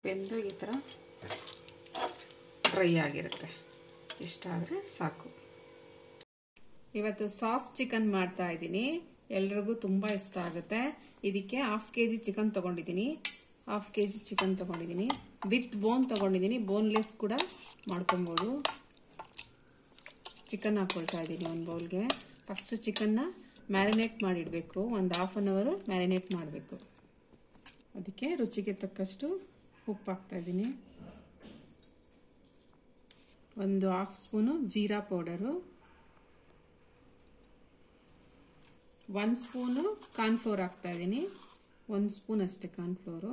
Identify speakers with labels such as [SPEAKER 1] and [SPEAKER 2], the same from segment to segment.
[SPEAKER 1] ಬೆಂದು ಈ ಥರ ಡ್ರೈ ಆಗಿರುತ್ತೆ ಇಷ್ಟ ಆದರೆ ಸಾಕು ಇವತ್ತು ಸಾಸ್ ಚಿಕನ್ ಮಾಡ್ತಾ ಇದ್ದೀನಿ ಎಲ್ರಿಗೂ ತುಂಬ ಇಷ್ಟ ಆಗುತ್ತೆ ಇದಕ್ಕೆ ಹಾಫ್ ಕೆ ಜಿ ಚಿಕನ್ ತೊಗೊಂಡಿದ್ದೀನಿ ಹಾಫ್ ಕೆ ಜಿ ಚಿಕನ್ ತೊಗೊಂಡಿದ್ದೀನಿ ವಿತ್ ಬೋನ್ ತೊಗೊಂಡಿದ್ದೀನಿ ಬೋನ್ಲೆಸ್ ಕೂಡ ಮಾಡ್ಕೊಬೋದು ಚಿಕನ್ ಹಾಕ್ಕೊಳ್ತಾ ಇದ್ದೀನಿ ಒಂದು ಬೌಲ್ಗೆ ಫಸ್ಟು ಚಿಕನ್ನ ಮ್ಯಾರಿನೇಟ್ ಮಾಡಿಡಬೇಕು ಒಂದು ಹಾಫ್ ಆನ್ ಅವರು ಮ್ಯಾರಿನೇಟ್ ಮಾಡಬೇಕು ಅದಕ್ಕೆ ರುಚಿಗೆ ತಕ್ಕಷ್ಟು ಉಪ್ಪು ಹಾಕ್ತಾ ಇದ್ದೀನಿ ಒಂದು ಹಾಫ್ ಸ್ಪೂನು ಜೀರಾ ಪೌಡರು ಒಂದು ಸ್ಪೂನು ಕಾರ್ನ್ಫ್ಲೋರ್ ಹಾಕ್ತಾ ಇದ್ದೀನಿ ಒಂದು ಸ್ಪೂನ್ ಅಷ್ಟೇ ಕಾರ್ನ್ಫ್ಲೋರು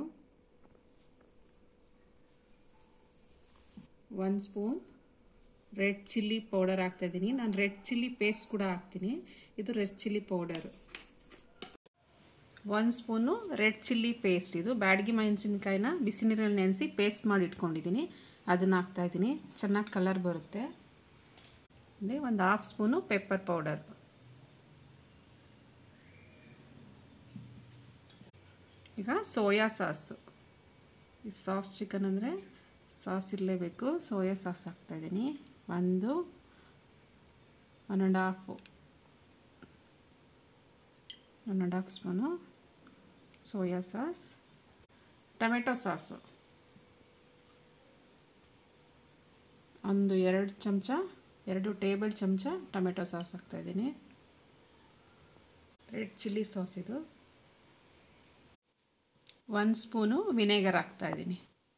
[SPEAKER 1] ಒಂದು ಸ್ಪೂನ್ ರೆಡ್ ಚಿಲ್ಲಿ ಪೌಡರ್ ಹಾಕ್ತಾ ಇದ್ದೀನಿ ನಾನು ರೆಡ್ ಚಿಲ್ಲಿ ಪೇಸ್ಟ್ ಕೂಡ ಹಾಕ್ತೀನಿ ಇದು ರೆಡ್ ಚಿಲ್ಲಿ ಪೌಡರು ಒಂದು ಸ್ಪೂನು ರೆಡ್ ಚಿಲ್ಲಿ ಪೇಸ್ಟ್ ಇದು ಬ್ಯಾಡಗಿ ಮೆಣಸಿನ್ಕಾಯಿನ ಬಿಸಿ ನೀರಲ್ಲಿ ನೆನೆಸಿ ಪೇಸ್ಟ್ ಮಾಡಿ ಇಟ್ಕೊಂಡಿದ್ದೀನಿ ಅದನ್ನು ಹಾಕ್ತಾಯಿದ್ದೀನಿ ಚೆನ್ನಾಗಿ ಕಲರ್ ಬರುತ್ತೆ ಅಂದರೆ ಒಂದು ಹಾಫ್ ಸ್ಪೂನು ಪೆಪ್ಪರ್ ಪೌಡರ್ ಈಗ ಸೋಯಾ ಸಾಸು ಈ ಸಾಸ್ ಚಿಕನ್ ಅಂದರೆ ಸಾಸ್ ಇರಲೇಬೇಕು ಸೋಯಾ ಸಾಸ್ ಹಾಕ್ತಾಯಿದ್ದೀನಿ ಒಂದು one and half one and half spoon soya sauce tomato sauce ಒಂದು ಎರಡು ಚಮಚ ಎರಡು ಟೇಬಲ್ ಚಮಚ ಟೊಮೆಟೊ ಸಾಸ್ ಹಾಕ್ತಾಯಿದ್ದೀನಿ ರೆಡ್ ಚಿಲ್ಲಿ ಸಾಸ್ ಇದು ಒಂದು ಸ್ಪೂನು ವಿನೆಗರ್ ಹಾಕ್ತಾಯಿದ್ದೀನಿ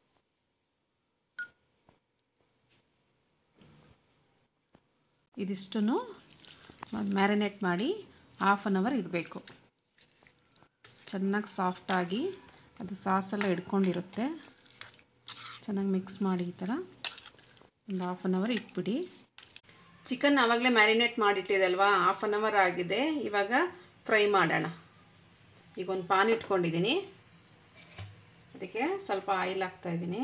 [SPEAKER 1] ಇದಿಷ್ಟನ್ನು ಮ್ಯಾರಿನೇಟ್ ಮಾಡಿ ಹಾಫ್ ಆನ್ ಅವರ್ ಇಡಬೇಕು ಚೆನ್ನಾಗಿ ಸಾಫ್ಟಾಗಿ ಅದು ಸಾಸೆಲ್ಲ ಹಿಡ್ಕೊಂಡಿರುತ್ತೆ ಚೆನ್ನಾಗಿ ಮಿಕ್ಸ್ ಮಾಡಿ ಈ ಥರ ಒಂದು ಹಾಫ್ ಆನ್ ಅವರ್ ಇಟ್ಬಿಡಿ ಚಿಕನ್ ಆವಾಗಲೇ ಮ್ಯಾರಿನೇಟ್ ಮಾಡಿಟ್ಟಿದೆ ಅಲ್ವಾ ಹಾಫ್ ಆನ್ ಅವರ್ ಆಗಿದೆ ಇವಾಗ ಫ್ರೈ ಮಾಡೋಣ ಈಗ ಒಂದು ಪಾನ್ ಇಟ್ಕೊಂಡಿದ್ದೀನಿ ಅದಕ್ಕೆ ಸ್ವಲ್ಪ ಆಯಿಲ್ ಹಾಕ್ತಾಯಿದ್ದೀನಿ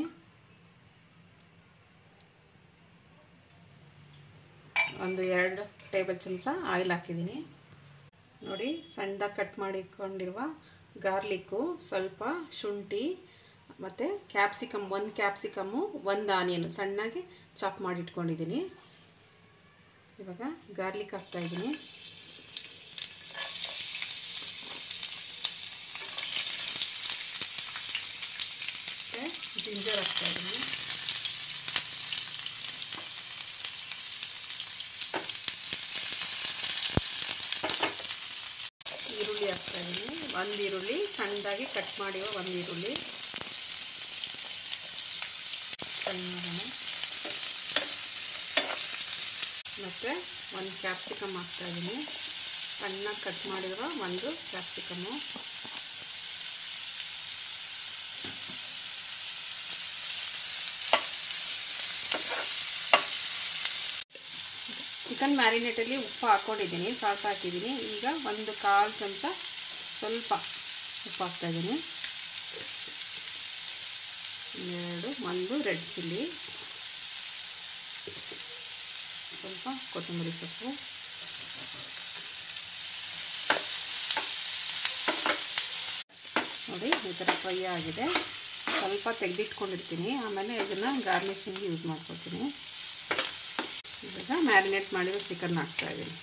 [SPEAKER 1] ಒಂದು ಎರಡು ಟೇಬಲ್ ಚಮಚ ಆಯಿಲ್ ಹಾಕಿದ್ದೀನಿ ನೋಡಿ ಸಣ್ಣದಾಗಿ ಕಟ್ ಮಾಡಿ ಇಟ್ಕೊಂಡಿರುವ ಗಾರ್ಲಿಕ್ಕು ಸ್ವಲ್ಪ ಶುಂಠಿ ಮತ್ತು ಕ್ಯಾಪ್ಸಿಕಮ್ ಒಂದು ಕ್ಯಾಪ್ಸಿಕಮ್ಮು ಒಂದು ಆನಿಯನ್ ಸಣ್ಣಗೆ ಚಾಪ್ ಮಾಡಿ ಇಟ್ಕೊಂಡಿದ್ದೀನಿ ಇವಾಗ ಗಾರ್ಲಿಕ್ ಹಾಕ್ತಾಯಿದ್ದೀನಿ ಮತ್ತು ಜಿಂಜರ್ ಹಾಕ್ತಾಯಿದ್ದೀನಿ ಈರುಳ್ಳಿ ಹಾಕ್ತಾಯಿದ್ದೀನಿ ಒಂದು ಈರುಳ್ಳಿ ಸಣ್ಣದಾಗಿ ಕಟ್ ಮಾಡಿರೋ ಒಂದು ಈರುಳ್ಳಿ ಮತ್ತು ಒಂದು ಕ್ಯಾಪ್ಸಿಕಮ್ ಹಾಕ್ತಾಯಿದ್ದೀನಿ ಸಣ್ಣಗೆ ಕಟ್ ಮಾಡಿರೋ ಒಂದು ಕ್ಯಾಪ್ಸಿಕಮ್ಮು ಚಿಕನ್ ಮ್ಯಾರಿನೇಟಲ್ಲಿ ಉಪ್ಪು ಹಾಕ್ಕೊಂಡಿದ್ದೀನಿ ಸಾಸ್ ಹಾಕಿದ್ದೀನಿ ಈಗ ಒಂದು ಕಾಲು ಚಮಚ ಸ್ವಲ್ಪ ಉಪ್ಪು ಹಾಕ್ತಾಯಿದ್ದೀನಿ ಎರಡು ಒಂದು ರೆಡ್ ಚಿಲ್ಲಿ ಸ್ವಲ್ಪ ಕೊತ್ತಂಬರಿ ಸೊಪ್ಪು ನೋಡಿ ಈ ಥರ ಫ್ರೈ ಆಗಿದೆ ಸ್ವಲ್ಪ ತೆಗೆದಿಟ್ಕೊಂಡಿರ್ತೀನಿ ಆಮೇಲೆ ಇದನ್ನು ಗಾರ್ನಿಷಿಂಗ್ ಯೂಸ್ ಮಾಡ್ಕೊತೀನಿ ಇವಾಗ ಮ್ಯಾರಿನೇಟ್ ಮಾಡಿರೋ ಚಿಕನ್ ಹಾಕ್ತಾಯಿದ್ದೀನಿ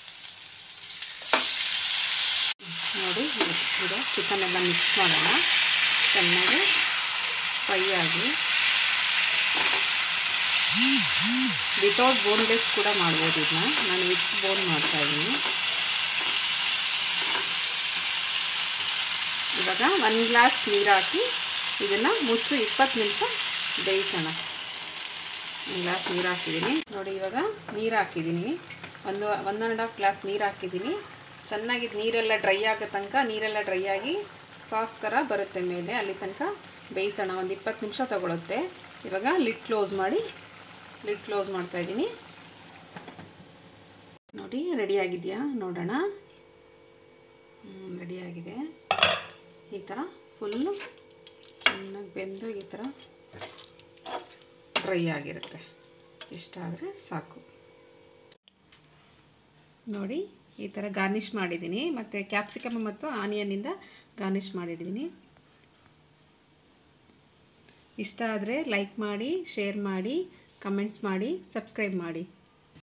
[SPEAKER 1] ನೋಡಿ ಈಗ ಚಿಕನ್ ಎಲ್ಲ ಮಿಕ್ಸ್ ಮಾಡೋಣ ಚೆನ್ನಾಗಿ ಫ್ರೈ ಆಗಿ ವಿತೌಟ್ ಬೋನ್ಲೆಸ್ ಕೂಡ ಮಾಡ್ಬೋದು ಇದನ್ನ ನಾನು ವಿತ್ ಬೋನ್ ಮಾಡ್ತಾಯಿದ್ದೀನಿ ಇವಾಗ ಒಂದು ಗ್ಲಾಸ್ ನೀರು ಹಾಕಿ ಇದನ್ನು ಮುಚ್ಚು ಇಪ್ಪತ್ತು ನಿಮಿಷ ಬೇಯಿಸೋಣ ಒಂದು ಗ್ಲಾಸ್ ನೀರು ಹಾಕಿದ್ದೀನಿ ನೋಡಿ ಇವಾಗ ನೀರು ಹಾಕಿದ್ದೀನಿ ಒಂದು ಒನ್ ಆ್ಯಂಡ್ ಹಾಫ್ ಗ್ಲಾಸ್ ನೀರು ಹಾಕಿದ್ದೀನಿ ಚೆನ್ನಾಗಿ ನೀರೆಲ್ಲ ಡ್ರೈ ಆಗೋ ತನಕ ನೀರೆಲ್ಲ ಡ್ರೈ ಆಗಿ ಸಾಸ್ ಥರ ಬರುತ್ತೆ ಮೇಲೆ ಅಲ್ಲಿ ತನಕ ಬೇಯಿಸೋಣ ಒಂದು ಇಪ್ಪತ್ತು ನಿಮಿಷ ತೊಗೊಳುತ್ತೆ ಇವಾಗ ಲಿಡ್ ಕ್ಲೋಸ್ ಮಾಡಿ ಲಿಡ್ ಕ್ಲೋಸ್ ಮಾಡ್ತಾಯಿದ್ದೀನಿ ನೋಡಿ ರೆಡಿಯಾಗಿದೆಯಾ ನೋಡೋಣ ರೆಡಿಯಾಗಿದೆ ಈ ಥರ ಫುಲ್ಲು ಚೆನ್ನಾಗಿ ಬೆಂದು ಈ ಥರ ಡ್ರೈ ಆಗಿರುತ್ತೆ ಇಷ್ಟ ಆದರೆ ಸಾಕು ನೋಡಿ ಈ ಥರ ಗಾರ್ನಿಷ್ ಮಾಡಿದ್ದೀನಿ ಮತ್ತು ಕ್ಯಾಪ್ಸಿಕಮ್ ಮತ್ತು ಆನಿಯನ್ನಿಂದ ಗಾರ್ನಿಷ್ ಮಾಡಿದ್ದೀನಿ ಇಷ್ಟ ಆದರೆ ಲೈಕ್ ಮಾಡಿ ಶೇರ್ ಮಾಡಿ ಕಮೆಂಟ್ಸ್ ಮಾಡಿ ಸಬ್ಸ್ಕ್ರೈಬ್ ಮಾಡಿ